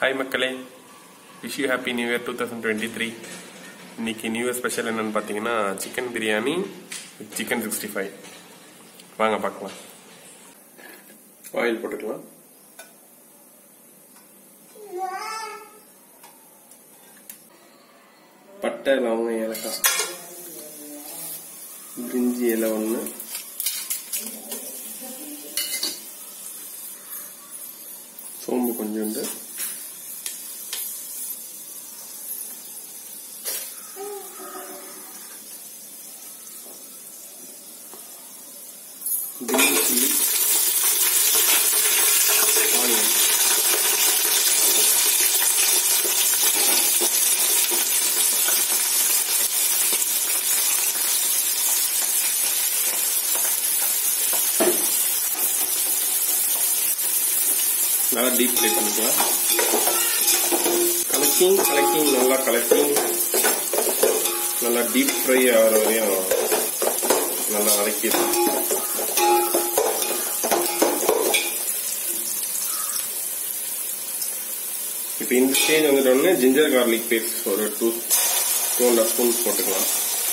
hi மக்களே wish you happy new year two thousand twenty three இன்னைக்கு new year special என்னன்னு பார்த்தீங்கன்னா chicken biryani chicken sixty five வாங்க பார்க்கலாம் ஆயில் போட்டுக்கலாம் பட்டை லவங்கம் ஏலக்காய் பிரிஞ்சி இலை ஒன்று சோம்பு கொஞ்சோண்டு கிரீன் சில்லி ஆனியன் நல்லா டீப் ஃப்ரை பண்ணிக்கலாம் கலக்கிங் கலக்கிங் நல்லா கலக்கிங் நல்லா டீப் ஃப்ரை ஆகிற வரையும் நல்லா வதக்கிடும் இப்போ இந்த ஸ்டேஜ் வந்துட்டோடனே ஜிஞ்சர் கார்லிக் பேஸ்ட் ஒரு two two and half spoon போட்டுக்கலாம்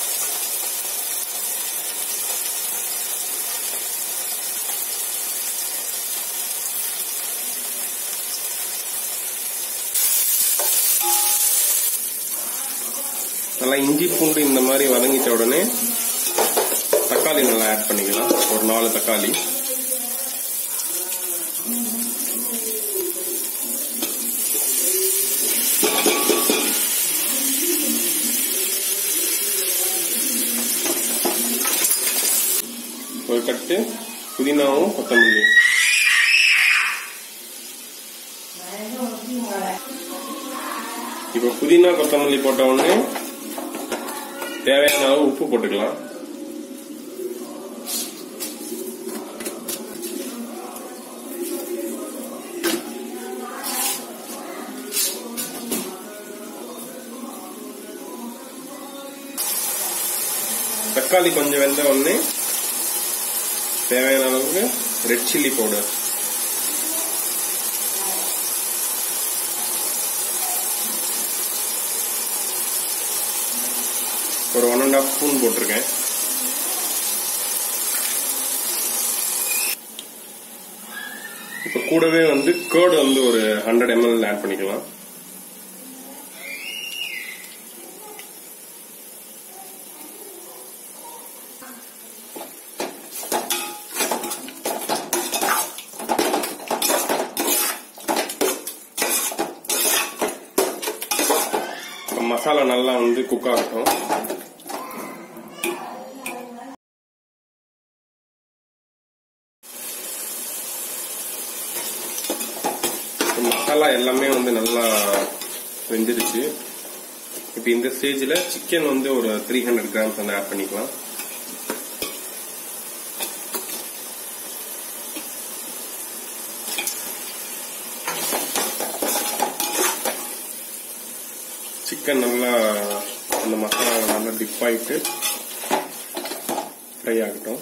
நல்லா இஞ்சி பூண்டு இந்த மாதிரி வதங்கிட்ட உடனே தக்காளி நல்லா ஆட் பண்ணிக்கலாம் ஒரு நாலு தக்காளி ஒரு கட்டு புதினாவும் கொத்தமல்லி இப்போ புதினா கொத்தமல்லி போட்ட உடனே தேவையான அளவு உப்பு போட்டுக்கலாம் தக்காளி கொஞ்சம் வெந்த உடனே தேவையான அளவுக்கு ரெட் சில்லி பவுடர் ஒரு ஒன் அண்ட் ஹாஃப் ஸ்பூன் போட்டிருக்கேன் இப்போ கூடவே வந்து கேர்டு வந்து ஒரு ஹண்ட்ரட் எம்எல் ஆட் பண்ணிக்கலாம் மசாலா நல்லா வந்து குக் ஆகட்டும் மசாலா எல்லாமே வந்து நல்லா வெந்துருச்சு இப்போ இந்த ஸ்டேஜில் சிக்கன் வந்து ஒரு த்ரீ ஹண்ட்ரட் கிராம்ஸ் வந்து ஆட் பண்ணிக்கலாம் சிக்கன் நல்லா அந்த மசாலா நல்லா டிப் ஆயிட்டு ஃப்ரை ஆகட்டும்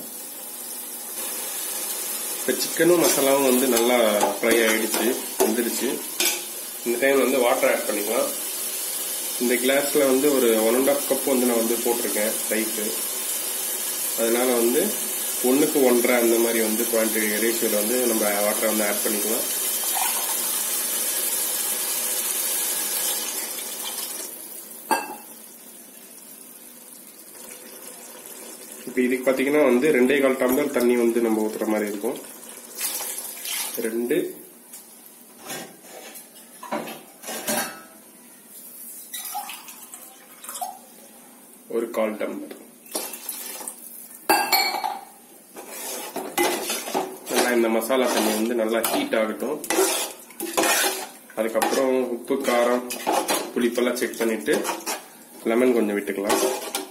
இப்போ சிக்கனும் மசாலாவும் வந்து நல்லா ஃப்ரை ஆயிடுச்சு வந்துடுச்சு இந்த டைம் வந்து வாட்டர் ஆட் பண்ணிக்கலாம் இந்த கிளாஸில் வந்து ஒரு ஒன் அண்ட் ஆஃப் கப் வந்து நான் வந்து போட்டிருக்கேன் ரைஸு அதனால வந்து ஒன்றுக்கு ஒன்றரை அந்த மாதிரி வந்து குவான்டிட்டி ரேஷியோவில் வந்து நம்ம வாட்டரை வந்து ஆட் பண்ணிக்கலாம் இப்போ இதுக்கு பார்த்தீங்கன்னா வந்து ரெண்டே கால் டம்ளர் தண்ணி வந்து நம்ம ஊற்றுற மாதிரி இருக்கும் ரெண்டு ஒரு கால் டம்ளர் நல்லா இந்த மசாலா தண்ணி வந்து நல்லா ஹீட் ஆகட்டும் அதுக்கப்புறம் உப்பு காரம் புளிப்பெல்லாம் செக் பண்ணிட்டு லெமன் கொஞ்சம் விட்டுக்கலாம்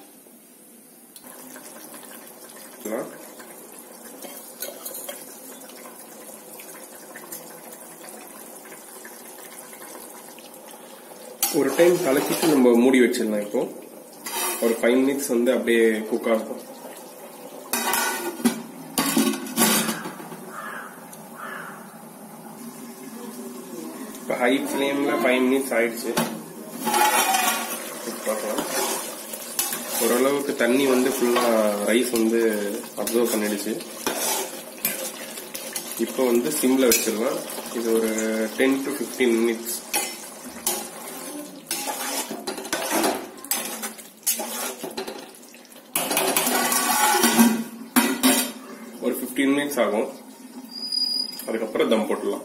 ஒரு டைம் கலக்கிட்டு நம்ம மூடி வச்சிடலாம் இப்போ ஒரு ஃபைவ் மினிட்ஸ் வந்து அப்படியே குக் ஆகும் இப்போ ஹை ஹை ஃப்ளேம்ல ஃபைவ் மினிட்ஸ் ஆயிடுச்சு பார்க்கலாம் ஓரளவுக்கு தண்ணி வந்து ஃபுல்லா ரைஸ் வந்து அப்சர்வ் பண்ணிடுச்சு இப்போ வந்து சிம்ல வச்சிடலாம் இது ஒரு டென் டு ஃபிஃப்டீன் மினிட்ஸ் ஒரு ஃபிஃப்டீன் மினிட்ஸ் ஆகும் அதுக்கப்புறம் தம் போட்டுடலாம்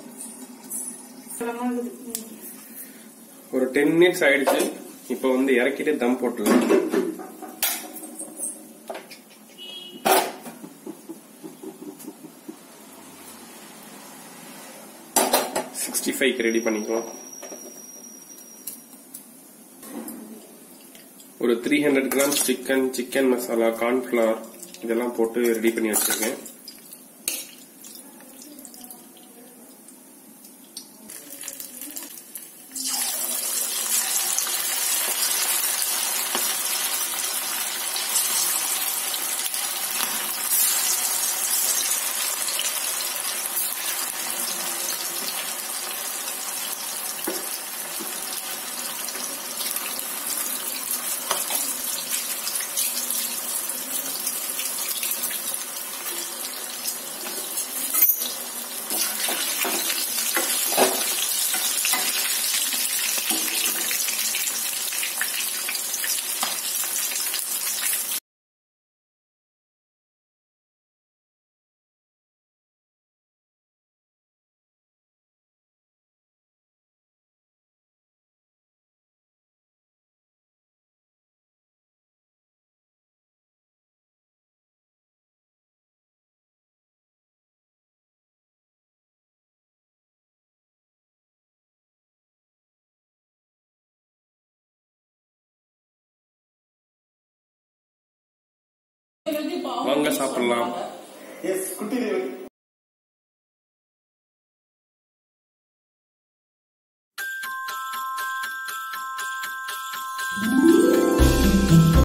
ஒரு டென் மினிட்ஸ் ஆயிடுச்சு இப்போ வந்து இறக்கிட்டு தம் போட்டுடலாம் சிக்ஸ்டி ஃபைவ்க்கு ரெடி பண்ணிக்கலாம் ஒரு three hundred gram chicken chicken masala cornflour இதெல்லாம் போட்டு ரெடி பண்ணி வச்சிருக்கேன் வாங்க சாப்பிடலாம் எஸ் குட்டி தேவி Thank